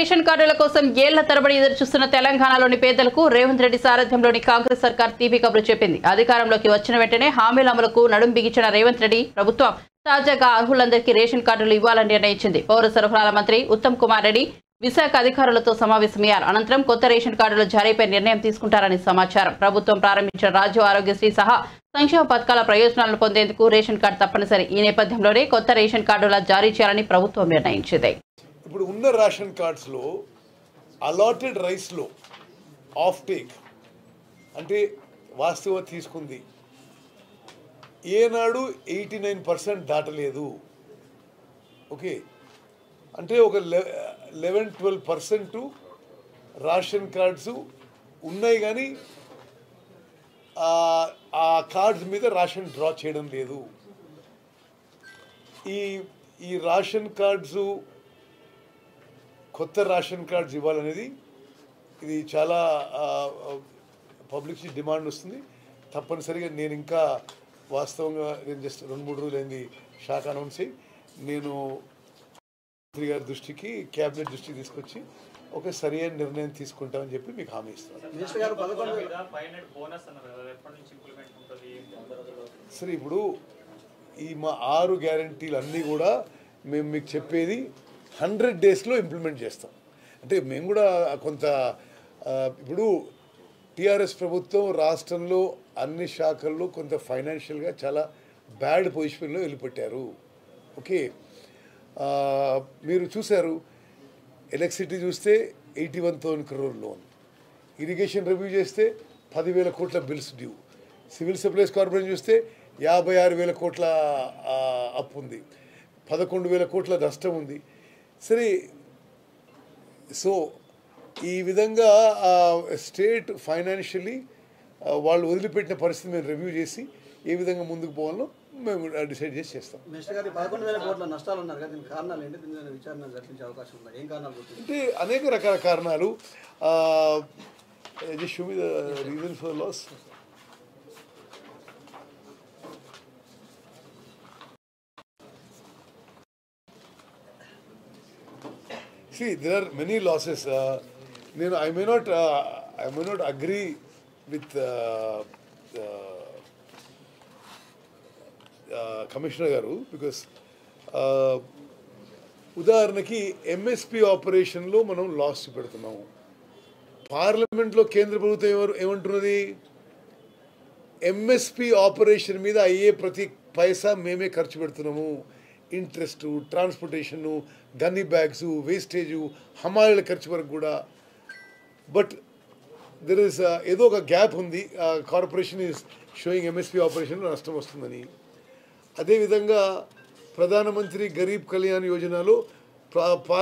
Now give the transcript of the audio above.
Ration కార్డుల కోసం ఏళ్ల తరబడి ఎదురు చూస్తున్న తెలంగాణలోని పేదలకు రేవంత్ రెడ్డి సారథ్యంలోని కాంగ్రెస్ సర్కార్ తీపి కబురు చెప్పింది అధికారంలోకి వచ్చిన వెంటనే హామీల అమలుకు నడుం బిగించిన రేవంత్ రెడ్డి ప్రభుత్వం తాజాగా అర్హులందరికీ రేషన్ కార్డులు ఇవ్వాలని నిర్ణయించింది పౌర సరఫరాల మంత్రి ఉత్తమ్ కుమార్ రెడ్డి విశాఖ అధికారులతో సమావేశమయ్యారు అనంతరం కొత్త రేషన్ కార్డుల జారీపై నిర్ణయం తీసుకుంటారని సమాచారం ప్రభుత్వం ప్రారంభించిన రాజ్య ఆరోగ్యశ్రీ సహా సంక్షేమ పథకాల ప్రయోజనాలను పొందేందుకు రేషన్ కార్డు తప్పనిసరి ఈ నేపథ్యంలోనే కొత్త రేషన్ కార్డుల జారీ చేయాలని ప్రభుత్వం నిర్ణయించింది ఇప్పుడు ఉన్న రేషన్ కార్డ్స్లో అలాటెడ్ రైస్లో ఆఫ్ టేక్ అంటే వాస్తవ తీసుకుంది ఏనాడు ఎయిటీ నైన్ పర్సెంట్ దాటలేదు ఓకే అంటే ఒక eleven twelve percent ration cards ఉన్నాయి కానీ ఆ- ఆ కార్డ్స్ మీద రేషన్ డ్రా చేయడం లేదు ఈ ఈ రేషన్ కార్డ్స్ కొత్త రేషన్ కార్డ్స్ ఇవ్వాలనేది ఇది చాలా పబ్లిక్ డిమాండ్ వస్తుంది తప్పనిసరిగా నేను ఇంకా వాస్తవంగా నేను జస్ట్ రెండు మూడు రోజులు అయింది షాక్ అనౌన్స్ అయ్యి నేను మంత్రి గారి దృష్టికి క్యాబినెట్ దృష్టికి తీసుకొచ్చి ఒక సరైన నిర్ణయం తీసుకుంటామని చెప్పి మీకు హామీ ఇస్తాను మినిస్టర్ గారు పదకొండు మీద ఫైవ్ హండ్రెడ్ బోనస్ అన్నారు కదా ఎప్పటి నుంచి ఇంప్లిమెంట్ ఉంటుంది సరే ఇప్పుడు ఈ మా ఆరు గ్యారంటీలు అన్నీ కూడా మేము మీకు చెప్పేది హండ్రెడ్ డేస్లో ఇంప్లిమెంట్ చేస్తాం అంటే మేము కూడా కొంత ఆ, ఇప్పుడు టీఆర్ఎస్ ప్రభుత్వం రాష్ట్రంలో అన్ని శాఖల్లో కొంత ఫైనాన్షియల్గా చాలా బ్యాడ్ పొజిషన్లో వెళ్ళిపెట్టారు ఓకే ఆ, మీరు చూశారు ఎలక్ట్రిసిటీ చూస్తే eighty one thousand crore loan irrigation review చేస్తే పదివేల కోట్ల bills due civil supplies corporation చూస్తే యాభై ఆరు వేల కోట్ల ఆ, అప్పు ఉంది పదకొండు వేల కోట్ల నష్టం ఉంది సరే సో ఈ విధంగా స్టేట్ ఫైనాన్షియలీ వాళ్ళు వదిలిపెట్టిన పరిస్థితి మేము రివ్యూ చేసి ఏ విధంగా ముందుకు పోవాలో మేము డిసైడ్ చేసి చేస్తాం మినిస్టర్ గారు పదకొండు వేల కోట్ల నష్టాలు ఉన్నారు కదా దీనికి కారణాలు ఏంటి దీని మీద విచారణ జరిపించే అవకాశం ఉందా ఏం కారణాలు గుర్తు అంటే అనేక రకాల కారణాలు just show me the reason for loss See, there are many losses. Uh, నేను I may not I may not agree with commissioner గారు బికాస్ ఉదాహరణకి ఎంఎస్పి ఆపరేషన్లో మనం లాస్ పెడుతున్నాము పార్లమెంట్లో కేంద్ర ప్రభుత్వం ఏమ- ఏమంటున్నది ఎంఎస్పి ఆపరేషన్ మీద అయ్యే ప్రతి పైసా మేమే ఖర్చు పెడుతున్నాము interest transportation gunny bags wastage హమాలీల ఖర్చు వరకు కూడా బట్ దెర్ ఇస్ ఏదో ఒక గ్యాప్ ఉంది కార్పొరేషన్ ఈజ్ షోయింగ్ ఎంఎస్పి ఆపరేషన్లో నష్టం వస్తుందని అదేవిధంగా ప్రధానమంత్రి గరీబ్ కళ్యాణ్ యోజనలో ప్రా-